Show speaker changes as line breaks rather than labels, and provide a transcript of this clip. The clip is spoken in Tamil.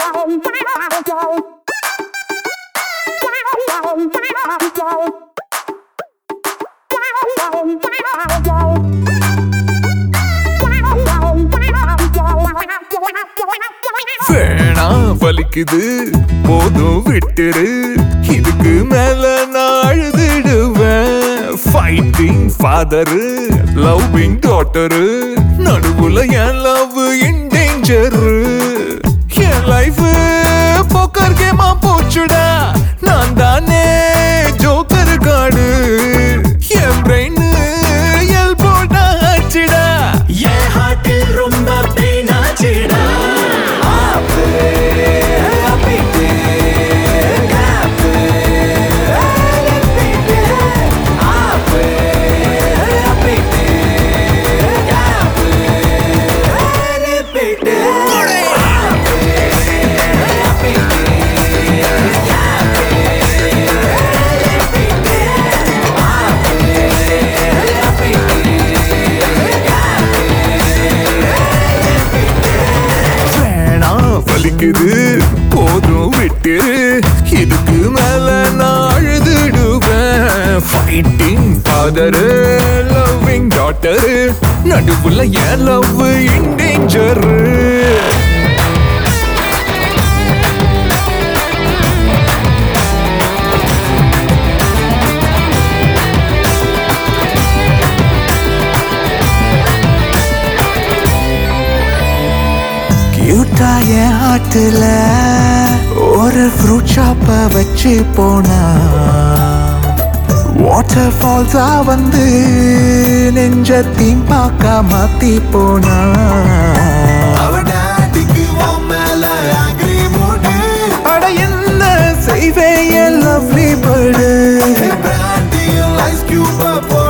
வேணா வலிக்குது போதும் விட்டுரு இதுக்கு மேல நான் அழுதுடுவேன் ஃபைட்டிங் ஃபாதரு லவ்விங் டாட்டரு நடுவுல என் லவ் இன் டேஞ்சரு என் லைஃப் போக்கர் கேமா போச்சுடா நான் தானே ஜோக்கர் காடு என் பிரெயின் எல் போட்டாச்சுடா
என் ஹார்ட்டில் ரொம்ப பெயின் ஆச்சுடா
வேணா வலிக்குது போதும் விட்டு இதுக்கு மேல நான் அழுதுடுவேன் ஃபைட்டிங் ஃபாதரு லவ்விங் டாட்டரு நடுவுல என் லவ் இன் டேஞ்சரு
கியூட்டா என் ஹார்ட்ல ஒரு ஃப்ரூட் ஷாப்ப வச்சு போனா வாட்டர் ஃபால்ஸா வந்து நெஞ்ச தீம் பார்க்க மாத்தி போனா அட என்ன செய்வே என் lovely bird
Ice Cube, boy.